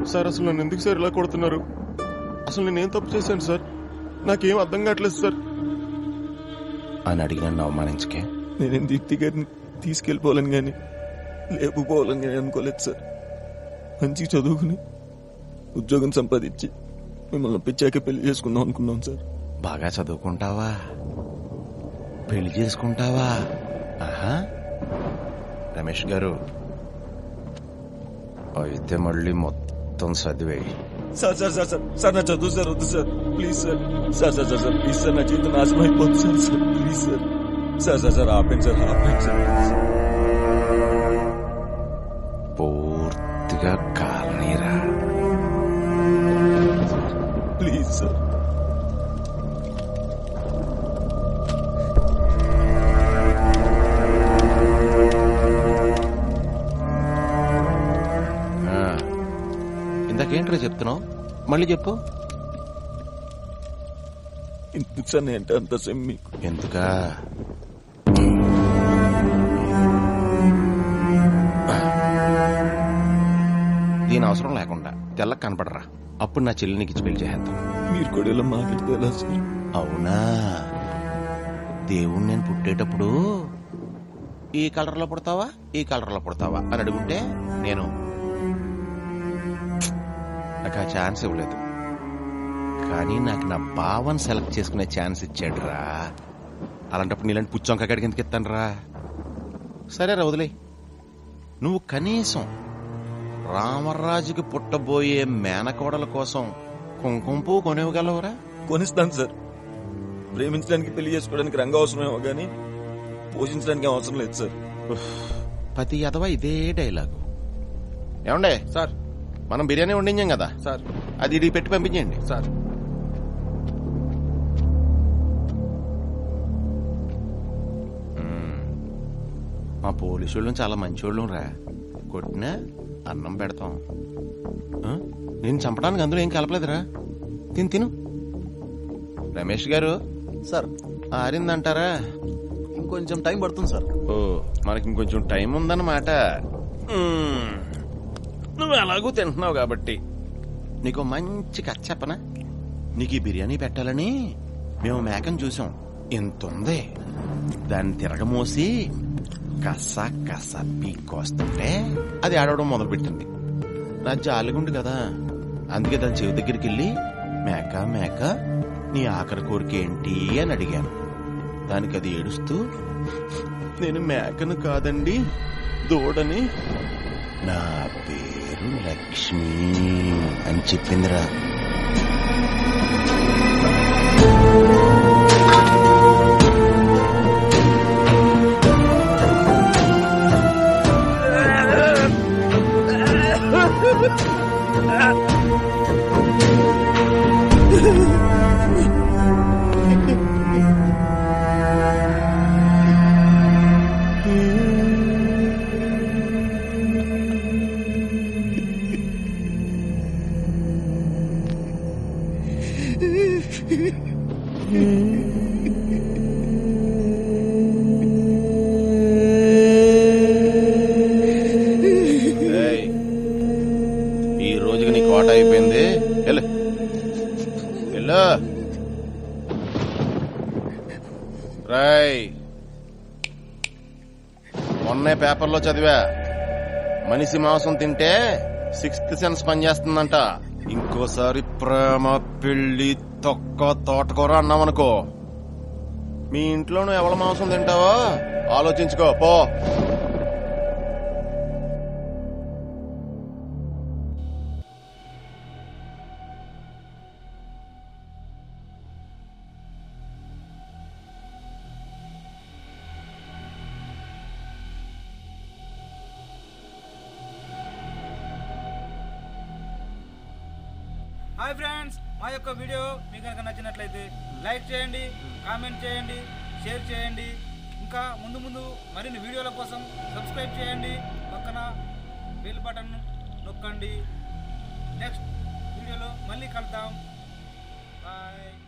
Sir అసలు నన్ను ఎందుకు సార్ ఇలా కొడుతున్నారు అసలు నేనేం తప్పు చేశాను సార్ నాకేం అర్థం కావట్లేదు సార్ అని అడిగి నన్ను అవమానించకే నేనేం దీప్తి గారిని తీసుకెళ్ళిపోవాలని కానీ లేపుకోవాలని కానీ అనుకోలేదు సార్ మంచిగా చదువుకుని ఉద్యోగం సంపాదించి మిమ్మల్ని ఒప్పించాక పెళ్లి చేసుకుందాం అనుకున్నాం సార్ బాగా చదువుకుంటావా పెళ్లి చేసుకుంటావా ఆహా రమేష్ గారు అయితే మళ్ళీ మొత్తం చదివేయి sir sir sir sir sir నా చదువు సార్ వద్దు sir please sir sir sir sir sir please sir నా జీవితం నాశనం అయిపోతుంది sir sir please sir sir sir sir ఆపండి సార్ ఆపండి సార్ ప్లీజ్. పూర్తిగా కాలనీరా ప్లీజ్ సార్ ఆ, ఇందాకేంట్రా చెప్తున్నావు మళ్ళీ చెప్పు ఎందుకు సార్ నేను అంటే అంత సెమ్ మీకు ఎందుకా దీని అవసరం లేకుండా తెల్ల కనపడరా అప్పుడు నా చెల్లి నీకు ఇచ్చి పెళ్లి చేద్దాం మీరు కూడా ఇలా మాట్లాడితే ఎలా సార్ అవునా దేవుడు నేను పుట్టేటప్పుడు ఈ కలర్లో పుడతావా ఈ కలర్లో పుడతావా అని అడుగుంటే నేను నాకు ఆ ఛాన్స్ ఇవ్వలేదు కానీ నాకు నా భావన సెలెక్ట్ చేసుకునే ఛాన్స్ ఇచ్చాడురా అలాంటప్పుడు నీలాంటి పుచ్చొంక కాడికి ఎందుకు ఇస్తాను రా సరే రా వదిలే నువ్వు కనీసం రామరాజుకి పుట్టబోయే మేనకోడల కోసం కుంకుమ పువ్వు కొనివ్వగలవురా కొనిస్తాను సార్ ప్రేమించడానికి పెళ్లి చేసుకోవడానికి రంగ అవసరమేమో కానీ పోషించడానికి ఏం అవసరం లేదు సార్ ప్రతి అథవా ఇదే డైలాగు ఏమండే సార్ మనం బిర్యానీ వండించాం కదా సార్ అది ఇది పెట్టి పంపించండి సార్ మా పోలీసుళ్ళు చాలా మంచోళ్ళు రా కొట్టినా అన్నం పెడతాం ఆ? నేను చంపడానికి అందులో ఏం కలపలేదురా తిను తిను రమేష్ గారు సార్ ఆరిందంటారా ఇంకొంచెం టైం పడుతుంది సార్ ఓ మనకి ఇంకొంచెం టైం ఉందన్నమాట మ్మ్. నువ్వు ఎలాగూ తింటున్నావు కాబట్టి నీకు మంచి కథ చెప్పనా నీకు ఈ బిర్యానీ పెట్టాలని మేము మేకను చూసాం ఎంత ఉంది దాన్ని తిరగమోసి కస కస పీక్కొస్తుంటే అది ఆడవడం మొదలుపెట్టింది నా జాలిగుండు కదా అందుకే దాని చెవి దగ్గరికి వెళ్ళి మేక మేక నీ ఆఖరి కోరిక ఏంటి అని అడిగాను దానికి అది ఏడుస్తూ నేను మేకను కాదండి దూడని నా పేరు లక్ష్మి అని చెప్పిందిరా ఏయ్, ఈ రోజుకి నీ కోట అయిపోయింది వెళ్ళు వెళ్ళు రాయ్ మొన్నే పేపర్లో చదివా మనిషి మాంసం తింటే సిక్స్త్ సెన్స్ పనిచేస్తుందంట ఇంకోసారి ప్రేమ పెళ్లి తొక్క తోటకూర అన్నావనుకో మీ ఇంట్లో నువ్వు ఎవరి మాంసం తింటావో ఆలోచించుకో పో హాయ్ ఫ్రెండ్స్ మా యొక్క వీడియో మీకు కనుక నచ్చినట్లయితే లైక్ చేయండి కామెంట్ చేయండి షేర్ చేయండి ఇంకా ముందు ముందు మరిన్ని వీడియోల కోసం సబ్స్క్రైబ్ చేయండి పక్కన బెల్ బటన్ నొక్కండి నెక్స్ట్ వీడియోలో మళ్ళీ కలుద్దాం బాయ్